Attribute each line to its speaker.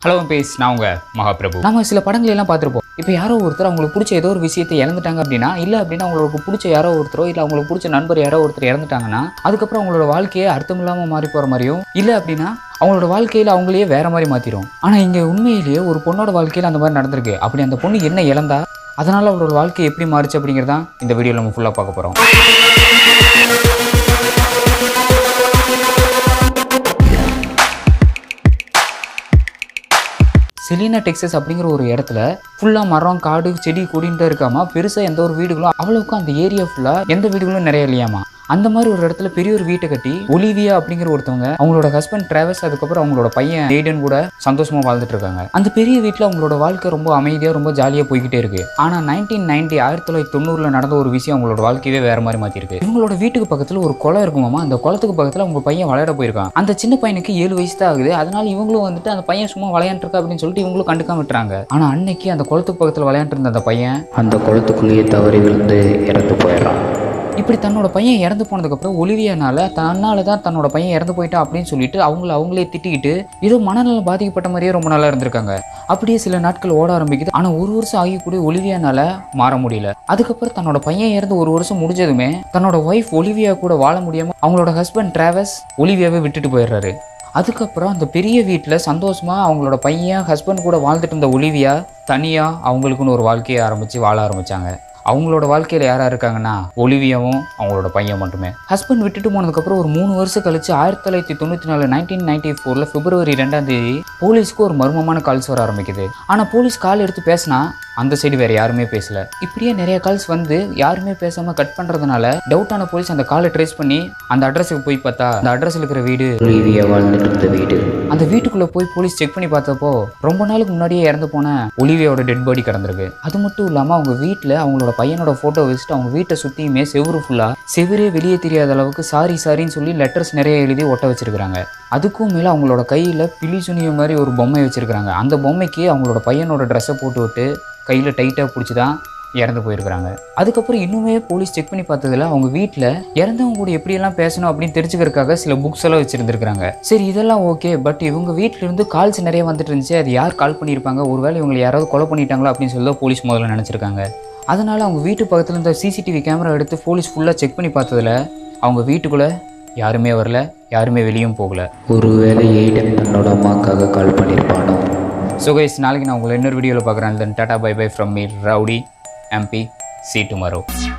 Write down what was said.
Speaker 1: hello base நான் உங்க மகாபிரபு நம்ம சில படங்கள் எல்லாம் பார்த்துருப்போம் இப்போ யாரோ ஒருத்தர் அவங்களுக்கு பிடிச்ச ஏதோ ஒரு விஷயத்தை இழந்துட்டாங்க அப்படின்னா இல்லை அப்படின்னா அவங்களுக்கு பிடிச்ச யாரோ ஒருத்தரோ இல்லை அவங்களுக்கு பிடிச்ச நண்பர் யாரோ ஒருத்தர் இறந்துட்டாங்கன்னா அதுக்கப்புறம் அவங்களோட வாழ்க்கையே அர்த்தம் இல்லாமல் மாறி போகிற மாதிரியும் இல்லை அப்படின்னா அவங்களோட வாழ்க்கையில் அவங்களையே வேற மாதிரி மாற்றிடும் ஆனால் இங்கே உண்மையிலேயே ஒரு பொண்ணோட வாழ்க்கையில் அந்த மாதிரி நடந்திருக்கு அப்படி அந்த பொண்ணு என்ன இழந்தா அதனால் அவளோட வாழ்க்கை எப்படி மாறுச்சு அப்படிங்கிறதான் இந்த வீடியோவில் நம்ம ஃபுல்லாக பார்க்க போகிறோம் செலினா டெக்ஸஸ் அப்படிங்கிற ஒரு இடத்துல ஃபுல்லாக மரம் காடு செடி கொடின்ட்டு இருக்காமா பெருசாக எந்த ஒரு வீடுகளும் அவ்வளோக்கும் அந்த ஏரியா ஃபுல்லாக எந்த வீடுகளும் நிறைய இல்லையாமா அந்த மாதிரி ஒரு இடத்துல பெரிய ஒரு வீட்டை கட்டி ஒலிவியா அப்படிங்கிற ஒருத்தவங்க அவங்களோட ஹஸ்பண்ட் டிராவல்ஸ் அதுக்கப்புறம் அவங்களோட பையன் எய்டன் கூட சந்தோஷமா வாழ்ந்துட்டு இருக்காங்க அந்த பெரிய வீட்டில் அவங்களோட வாழ்க்கை ரொம்ப அமைதியாக ரொம்ப ஜாலியாக போய்கிட்டே இருக்கு ஆனால் நைன்டீன் நைன்டி ஆயிரத்தி தொள்ளாயிரத்தி தொண்ணூறில் நடந்த ஒரு விஷயம் அவங்களோட வாழ்க்கையவே வேற மாதிரி மாற்றிருக்கு இவங்களோட வீட்டுக்கு பக்கத்தில் ஒரு குளம் இருக்குமாமா அந்த குளத்துக்கு பக்கத்தில் அவங்க பையன் விளையாட போயிருக்கான் அந்த சின்ன பையனுக்கு ஏழு வயசு தான் ஆகுது அதனால இவங்களும் வந்துட்டு அந்த பையன் சும்மா விளையாண்டுருக்கா அப்படின்னு சொல்லிட்டு இவங்களும் கண்டுக்காம விட்டுறாங்க ஆனால் அன்னைக்கு அந்த குளத்துக்கு பக்கத்தில் விளையாண்டு இருந்த அந்த பையன்
Speaker 2: அந்த குளத்துக்குள்ளேயே தவறி விழுந்து இறந்து போயிடுறான்
Speaker 1: இப்படி தன்னோட பையன் இறந்து போனதுக்கப்புறம் ஒலிவியானால தன்னால தான் தன்னோட பையன் இறந்து போயிட்டான் அப்படின்னு சொல்லிட்டு அவங்கள அவங்களே திட்டிக்கிட்டு ஏதோ மனநலம் பாதிக்கப்பட்ட மாதிரியே ரொம்ப நாளாக இருந்திருக்காங்க அப்படியே சில நாட்கள் ஓட ஆரம்பிக்குது ஆனால் ஒரு வருஷம் ஆகி கூட ஒலிவியானால மாற முடியல அதுக்கப்புறம் தன்னோட பையன் இறந்து ஒரு வருஷம் முடிஞ்சதுமே தன்னோட ஒய்ஃப் ஒலிவியா கூட வாழ முடியாம அவங்களோட ஹஸ்பண்ட் டிராவஸ் ஒலிவியாவை விட்டுட்டு போயிடுறாரு அதுக்கப்புறம் அந்த பெரிய வீட்டில் சந்தோஷமா அவங்களோட பையன் ஹஸ்பண்ட் கூட வாழ்ந்துட்டு இருந்த ஒலிவியா தனியாக அவங்களுக்குன்னு ஒரு வாழ்க்கையை ஆரம்பித்து வாழ ஆரம்பிச்சாங்க அவங்களோட வாழ்க்கையில் யாரா இருக்காங்கன்னா ஒலிவியாவும் அவங்களோட பையன் மட்டுமே ஹஸ்பண்ட் விட்டுட்டு போனதுக்கப்புறம் ஒரு மூணு வருஷம் கழிச்சு ஆயிரத்தி தொள்ளாயிரத்தி தொண்ணூற்றி நாலு நைன்டீன் நைன்டி ஃபோரில் பிப்ரவரி ரெண்டாம் தேதி போலீஸ்க்கு ஒரு மர்மமான கால்ஸ் வர ஆரம்பிக்குது ஆனால் போலீஸ் கால் எடுத்து பேசினா அந்த சைடு வேற யாருமே பேசல இப்படியே நிறைய கால்ஸ் வந்து யாருமே பேசாம கட் பண்றதுனால டவுட்டான போலீஸ் அந்த காலை ட்ரேஸ் பண்ணி அந்த அட்ரஸுக்கு போய் பார்த்தா அந்த அட்ரஸ்ல இருக்கிற வீடு
Speaker 2: ஒலிவியா வாழ்ந்துட்டு இருந்த வீடு
Speaker 1: அந்த வீட்டுக்குள்ள போய் போலீஸ் செக் பண்ணி பார்த்தப்போ ரொம்ப நாளுக்கு முன்னாடியே இறந்து போன ஒலிவியாவோட டெட் பாடி கிடந்திருக்கு அது மட்டும் இல்லாம அவங்க வீட்டில் அவங்களோட பையனோட போட்டோ வச்சுட்டு அவங்க வீட்டை சுத்தியுமே செவுரு ஃபுல்லா செவரே வெளியே தெரியாத அளவுக்கு சாரி சாரின்னு சொல்லி லெட்டர்ஸ் நிறைய எழுதி ஒட்ட வச்சிருக்காங்க அதுக்கும் மேல அவங்களோட கையில பிலி சுனிய மாதிரி ஒரு பொம்மை வச்சிருக்காங்க அந்த பொம்மைக்கு அவங்களோட பையனோட ட்ரெஸ்ஸை போட்டு விட்டு கையில டைட்டா பிடிச்சி தான் இறந்து போயிருக்கிறாங்க அதுக்கப்புறம் இன்னுமே போலீஸ் செக் பண்ணி பார்த்ததுல அவங்க வீட்டில் இறந்தவங்க கூட எப்படியெல்லாம் பேசணும் அப்படின்னு தெரிஞ்சுக்கிறதுக்காக சில புக்ஸ் எல்லாம் வச்சிருந்துருக்காங்க சரி இதெல்லாம் ஓகே பட் இவங்க வீட்டில இருந்து கால்ஸ் நிறைய வந்துட்டு இருந்துச்சு அது யார் கால் பண்ணியிருப்பாங்க ஒருவேளை இவங்களை யாராவது கொலை பண்ணிட்டாங்களா அப்படின்னு சொல்லி தான் போலீஸ் முதல்ல நினச்சிருக்காங்க அதனால அவங்க வீட்டு பக்கத்தில் இருந்த சிசிடிவி கேமரா எடுத்து போலீஸ் ஃபுல்லாக செக் பண்ணி பார்த்ததுல அவங்க வீட்டுக்குள்ளே யாருமே வரல யாருமே வெளியும் போகல
Speaker 2: ஒருவேளை எய்டன் தன்னோட அம்மாக்காக கால் பண்ணியிருப்பானோ
Speaker 1: ஸோ கைஸ் நாளைக்கு நான் உங்களை இன்னொரு வீடியோவில் பார்க்குறேன் then tata bye bye from me rowdy MP see tomorrow